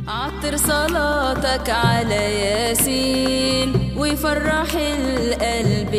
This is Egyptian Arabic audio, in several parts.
عطر صلاتك على ياسين ويفرح القلب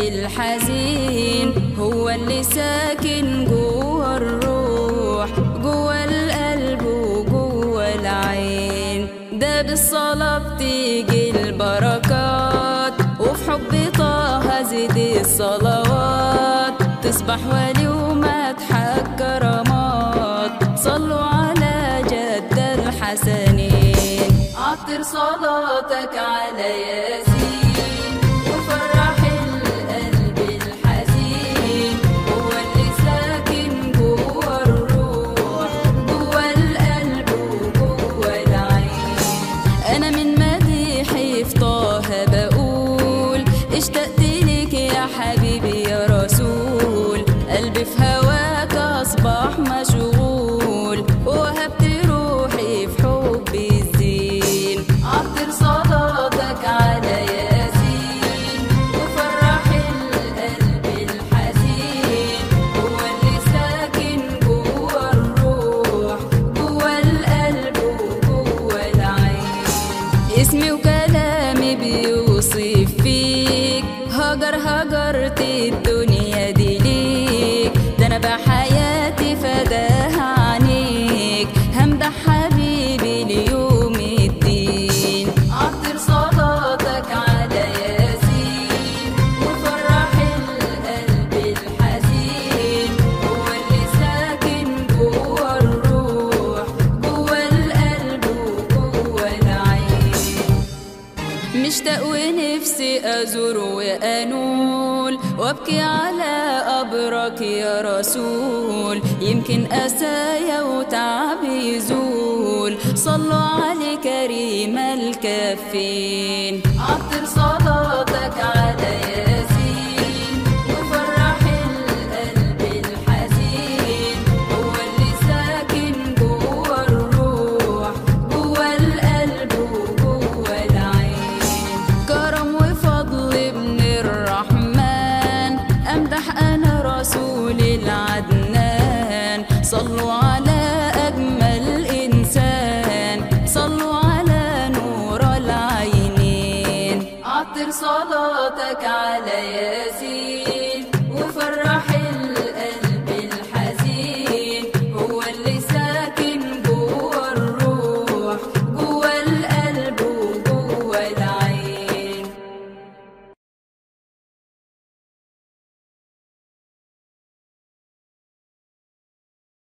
الحزين هو اللي ساكن جوه الروح جوه القلب وجوه العين ده بالصلاة بتيجي البركات وفي حب طه زيد الصلوات تصبح ولي ومدحك كرامات صلوا على جد الحسنين عطر صلاتك على ياسين وفرح القلب الحزين هو اللي ساكن جوه الروح جوه القلب وجوه العين انا من مديحي في طه بقول اشتقت لك يا حبيبي يا رسول قلبي في هواك اصبح مشغول وهبت روحي في حب الزين عطر صلاتك على ياسين وفرح القلب الحزين هو اللي ساكن جوه الروح جوه القلب وجوه العين اسمي وكلامي بيوصف فيك هجر هجرت الدنيا دي ليك ده انا بحياتي فداها عنيك همدح حبيبي ليوم الدين عطر صلاتك على ياسين وفرح القلب الحزين هو اللي ساكن جوه الروح جوه القلب وجوه العين مشتاق ونفسي أزور وأنول وأبكي على قبرك يا رسول يمكن أسايا وتعبي يزول صلوا على كريم الكفين عطر صلاتك على ياسين وفرح القلب الحزين هو اللي ساكن جوه الروح جوه القلب وجوه العين كرم وفضل ابن الرحمن امدح انا رسول العدنان صلوا على اجمل انسان صلوا على نور العينين عطر صلاتك